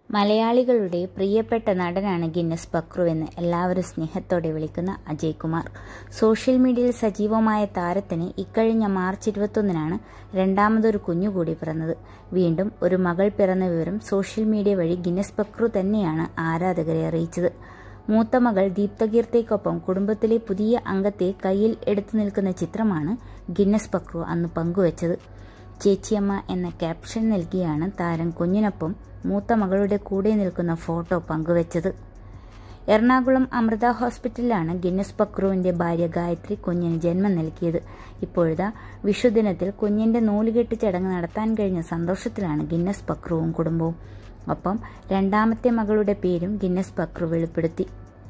മലയാളികളുടെ പ്രിയപ്പെട്ട നടനാണ് ഗിന്നസ് ബക്രു എന്ന് എല്ലാവരും സ്നേഹത്തോടെ വിളിക്കുന്ന അജയ് കുമാർ സോഷ്യൽ മീഡിയയിൽ സജീവമായ താരത്തിന് ഇക്കഴിഞ്ഞ മാർച്ച് ഇരുപത്തൊന്നിനാണ് രണ്ടാമതൊരു കുഞ്ഞുകൂടി പിറന്നത് വീണ്ടും ഒരു മകൾ പിറന്ന വിവരം സോഷ്യൽ മീഡിയ വഴി ഗിന്നസ് ബക്രു തന്നെയാണ് ആരാധകരെ അറിയിച്ചത് മൂത്ത മകൾ ദീപ്തകീർത്തിക്കൊപ്പം കുടുംബത്തിലെ പുതിയ അംഗത്തെ കയ്യിൽ എടുത്തു നിൽക്കുന്ന ചിത്രമാണ് ഗിന്നസ് ബക്രു അന്ന് പങ്കുവച്ചത് ചേച്ചിയമ്മ എന്ന ക്യാപ്ഷൻ നൽകിയാണ് താരം കുഞ്ഞിനൊപ്പം മൂത്ത മകളുടെ കൂടെ നിൽക്കുന്ന ഫോട്ടോ പങ്കുവച്ചത് എറണാകുളം അമൃത ഹോസ്പിറ്റലിലാണ് ഗിന്നസ് ബക്രുവിന്റെ ഭാര്യ ഗായത്രി കുഞ്ഞിന് ജന്മം നൽകിയത് ഇപ്പോഴത്തെ വിഷുദിനത്തിൽ കുഞ്ഞിന്റെ നൂലുകെട്ട് ചടങ്ങ് നടത്താൻ കഴിഞ്ഞ സന്തോഷത്തിലാണ് ഗിന്നസ് ബക്രുവും കുടുംബവും ഒപ്പം രണ്ടാമത്തെ മകളുടെ പേരും ഗിന്നസ് ബക്രു വെളിപ്പെടുത്തി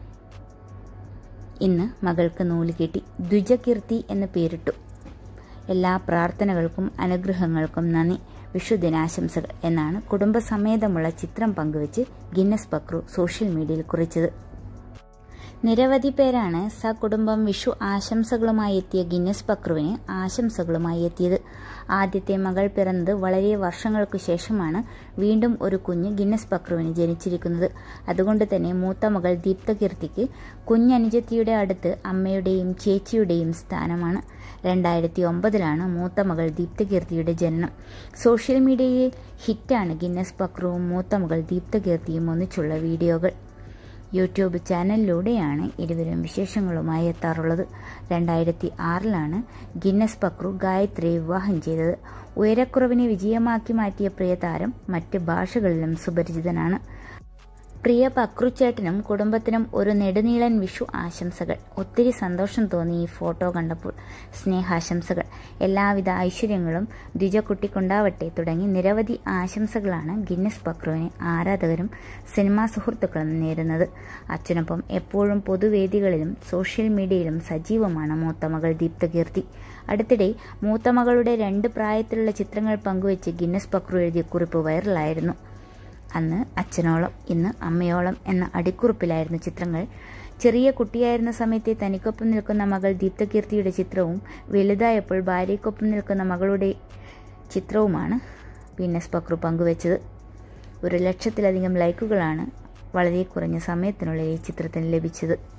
ഇന്ന് മകൾക്ക് നൂലുകെട്ടി ദ്വിജകീർത്തി എന്ന് പേരിട്ടു എല്ലാ പ്രാർത്ഥനകൾക്കും അനുഗ്രഹങ്ങൾക്കും നന്ദി വിഷുദിനാശംസകൾ എന്നാണ് കുടുംബസമേതമുള്ള ചിത്രം പങ്കുവച്ച് ഗിന്നസ് ബക്രു സോഷ്യൽ മീഡിയയിൽ കുറിച്ചത് നിരവധി പേരാണ് സകുടുംബം വിഷു ആശംസകളുമായി എത്തിയ ഗിന്നസ് ബക്രുവിന് ആശംസകളുമായി എത്തിയത് ആദ്യത്തെ മകൾ പിറന്നത് വളരെ വർഷങ്ങൾക്കു ശേഷമാണ് വീണ്ടും ഒരു കുഞ്ഞ് ഗിന്നസ് ബക്രുവിന് ജനിച്ചിരിക്കുന്നത് അതുകൊണ്ട് തന്നെ മൂത്ത മകൾ ദീപ്തകീർത്തിക്ക് കുഞ്ഞനുജത്തിയുടെ അടുത്ത് അമ്മയുടെയും ചേച്ചിയുടെയും സ്ഥാനമാണ് രണ്ടായിരത്തി ഒമ്പതിലാണ് മൂത്ത മകൾ ദീപ്തകീർത്തിയുടെ ജനനം സോഷ്യൽ മീഡിയയിൽ ഹിറ്റാണ് ഗിന്നസ് ബക്രുവും മൂത്ത മകൾ ദീപ്തകീർത്തിയും ഒന്നിച്ചുള്ള വീഡിയോകൾ യൂട്യൂബ് ചാനലിലൂടെയാണ് ഇരുവരും വിശേഷങ്ങളുമായി എത്താറുള്ളത് രണ്ടായിരത്തി ആറിലാണ് ഗിന്നസ് ബക്രു ഗായത്രിയെ വിവാഹം ചെയ്തത് ഉയരക്കുറവിനെ വിജയമാക്കി മാറ്റിയ പ്രിയതാരം മറ്റ് ഭാഷകളിലും സുപരിചിതനാണ് പ്രിയ പക്രുച്ചേട്ടനും കുടുംബത്തിനും ഒരു നെടുനീളൻ വിഷു ആശംസകൾ ഒത്തിരി സന്തോഷം തോന്നി ഈ ഫോട്ടോ കണ്ടപ്പോൾ സ്നേഹാശംസകൾ എല്ലാവിധ ഐശ്വര്യങ്ങളും ദ്വിജക്കുട്ടിക്കുണ്ടാവട്ടെ തുടങ്ങി നിരവധി ആശംസകളാണ് ഗിന്നസ് ബക്രുവിന് ആരാധകരും സിനിമാ സുഹൃത്തുക്കളും നേരുന്നത് അച്ഛനൊപ്പം എപ്പോഴും പൊതുവേദികളിലും സോഷ്യൽ മീഡിയയിലും സജീവമാണ് മൂത്തമകൾ ദീപ്തകീർത്തി അടുത്തിടെ മൂത്തമകളുടെ രണ്ട് പ്രായത്തിലുള്ള ചിത്രങ്ങൾ പങ്കുവച്ച് ഗിന്നസ് ബക്രു എഴുതിയ കുറിപ്പ് വൈറലായിരുന്നു അന്ന് അച്ഛനോളം ഇന്ന് അമ്മയോളം എന്ന അടിക്കുറിപ്പിലായിരുന്നു ചിത്രങ്ങൾ ചെറിയ കുട്ടിയായിരുന്ന സമയത്തെ തനിക്കൊപ്പം നിൽക്കുന്ന മകൾ ദീപ്തകീർത്തിയുടെ ചിത്രവും വലുതായപ്പോൾ ഭാര്യയ്ക്കൊപ്പം നിൽക്കുന്ന മകളുടെ ചിത്രവുമാണ് ഗിന്നസ് ബക്രു പങ്കുവച്ചത് ഒരു ലക്ഷത്തിലധികം ലൈക്കുകളാണ് വളരെ കുറഞ്ഞ സമയത്തിനുള്ളിൽ ഈ ചിത്രത്തിന് ലഭിച്ചത്